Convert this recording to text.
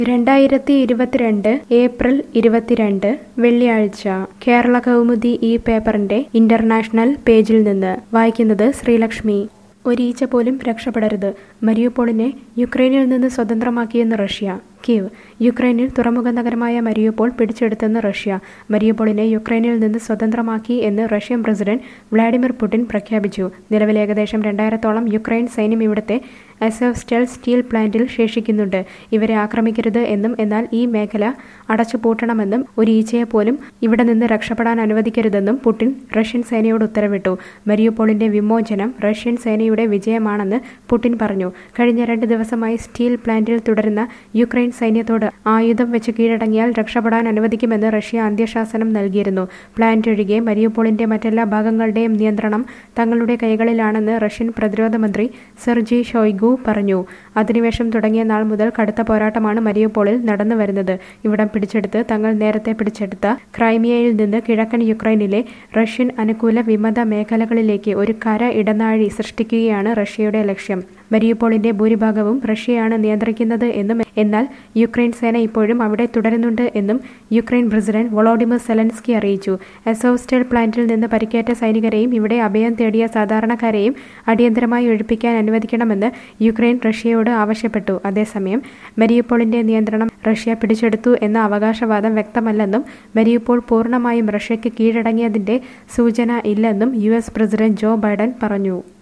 രണ്ടായിരത്തി ഇരുപത്തിരണ്ട് ഏപ്രിൽ ഇരുപത്തിരണ്ട് വെള്ളിയാഴ്ച കേരള കൗമുദി ഈ പേപ്പറിന്റെ ഇന്റർനാഷണൽ പേജിൽ നിന്ന് വായിക്കുന്നത് ശ്രീലക്ഷ്മി ഒരീച്ച പോലും രക്ഷപ്പെടരുത് മരിയുപോളിനെ യുക്രൈനിൽ നിന്ന് സ്വതന്ത്രമാക്കിയെന്ന് റഷ്യ കീവ് യുക്രൈനിൽ തുറമുഖ നഗരമായ മരിയുപോൾ പിടിച്ചെടുത്തെന്ന് റഷ്യ മരിയുപോളിനെ യുക്രൈനിൽ നിന്ന് സ്വതന്ത്രമാക്കി എന്ന് റഷ്യൻ പ്രസിഡന്റ് വ്ളാഡിമിർ പുടിൻ പ്രഖ്യാപിച്ചു നിലവിൽ ഏകദേശം രണ്ടായിരത്തോളം യുക്രൈൻ സൈന്യം ഇവിടുത്തെ അസോസ്റ്റൽ സ്റ്റീൽ പ്ലാന്റിൽ ശേഷിക്കുന്നുണ്ട് ഇവരെ ആക്രമിക്കരുത് എന്നും എന്നാൽ ഈ മേഖല അടച്ചുപൂട്ടണമെന്നും ഒരു ഈച്ചയെ പോലും ഇവിടെ നിന്ന് രക്ഷപ്പെടാൻ അനുവദിക്കരുതെന്നും പുടിൻ റഷ്യൻ സേനയോട് ഉത്തരവിട്ടു മരിയുപോളിന്റെ വിമോചനം റഷ്യൻ സേനയുടെ വിജയമാണെന്ന് പുടിൻ പറഞ്ഞു കഴിഞ്ഞ രണ്ട് ദിവസമായി സ്റ്റീൽ പ്ലാന്റിൽ തുടരുന്ന യുക്രൈൻ സൈന്യത്തോട് ആയുധം വെച്ച് കീഴടങ്ങിയാൽ രക്ഷപ്പെടാൻ അനുവദിക്കുമെന്ന് റഷ്യ അന്ത്യശാസനം നൽകിയിരുന്നു പ്ലാന്റ് ഒഴികെ മരിയുപോളിന്റെ മറ്റെല്ലാ ഭാഗങ്ങളുടെയും നിയന്ത്രണം തങ്ങളുടെ കൈകളിലാണെന്ന് റഷ്യൻ പ്രതിരോധ മന്ത്രി സെർജി ഷോയ്ഗു പറഞ്ഞു അധിനിവേശം തുടങ്ങിയ നാൾ മുതൽ കടുത്ത പോരാട്ടമാണ് മരിയുപോളിൽ നടന്നു വരുന്നത് ഇവിടം പിടിച്ചെടുത്ത് തങ്ങൾ നേരത്തെ പിടിച്ചെടുത്ത ക്രൈമിയയിൽ നിന്ന് കിഴക്കൻ യുക്രൈനിലെ റഷ്യൻ അനുകൂല വിമത മേഖലകളിലേക്ക് ഒരു കര ഇടനാഴി സൃഷ്ടിക്കുകയാണ് റഷ്യയുടെ ലക്ഷ്യം മരിയുപോളിന്റെ ഭൂരിഭാഗവും റഷ്യയാണ് നിയന്ത്രിക്കുന്നത് എന്നും എന്നാൽ യുക്രൈൻ സേന ഇപ്പോഴും അവിടെ തുടരുന്നുണ്ട് എന്നും യുക്രൈൻ പ്രസിഡന്റ് വൊളോഡിമർ സെലൻസ്കി അറിയിച്ചു അസോസ്റ്റൽ പ്ലാന്റിൽ നിന്ന് പരിക്കേറ്റ സൈനികരെയും ഇവിടെ അഭയം തേടിയ സാധാരണക്കാരെയും അടിയന്തരമായി ഒഴിപ്പിക്കാൻ അനുവദിക്കണമെന്ന് യുക്രൈൻ റഷ്യയോട് ആവശ്യപ്പെട്ടു അതേസമയം മരിയുപോളിന്റെ നിയന്ത്രണം റഷ്യ പിടിച്ചെടുത്തു എന്ന അവകാശവാദം വ്യക്തമല്ലെന്നും മരിയുപോൾ പൂർണ്ണമായും റഷ്യയ്ക്ക് കീഴടങ്ങിയതിന്റെ സൂചന ഇല്ലെന്നും യു പ്രസിഡന്റ് ജോ ബൈഡൻ പറഞ്ഞു